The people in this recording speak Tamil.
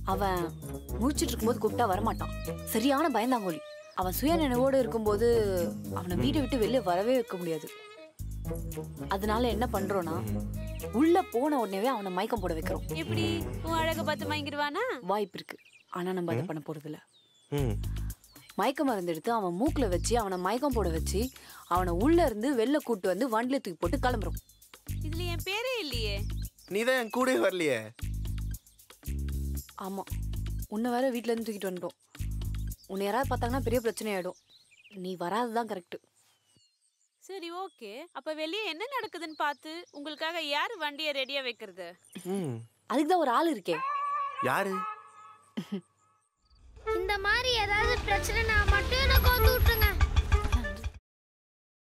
அவன் முழிச்சிட்டு இருக்கும்போது கூப்பிட்டா வரமாட்டான் சரியான பயந்தாங்கோலி அவன் சுய நினைவோடு இருக்கும்போது அவனை வீட்டை விட்டு வெளியே வரவே வைக்க முடியாது அதனால என்ன பண்றோம்னா உள்ள போன உடனேவே அவனை மயக்கம் போட வைக்கிறோம் எப்படி உன் அழக பார்த்து மயங்கிடுவானா வாய்ப்பு இருக்கு ஆனா நம்ம அதை பண்ண போறது இல்ல ம் மயக்க மருந்து எடுத்து அவன் மூக்குல வச்சு அவனை மயக்கம் போட வச்சு அவனை உள்ள இருந்து வெளில கூட்டு வந்து வண்டில தூக்கி போட்டு கிளம்புறோம் இதுல என் பேரே இல்லையே நீ தான் என் கூடயே வரலையே ஆமா உன்னை வேற வீட்ல இருந்து தூக்கிட்டு வந்துட்டோம் உன்னை யாராவது பார்த்தாங்கன்னா பெரிய பிரச்சனை ஆயிடும் நீ வராதுதான் கரெக்ட் சரி ஓகே அப்ப வெளியே என்ன நடக்குதுன்னு பார்த்து உங்களுக்காக யார் வண்டியை ரெடியா வைக்கிறது ம் அதுக்கு தான் ஒரு ஆள் இருக்கே யாரு இந்த மாதிரி ஏதாவது பிரச்சனை நான் மட்டும் எனக்கு வந்து விட்டுருங்க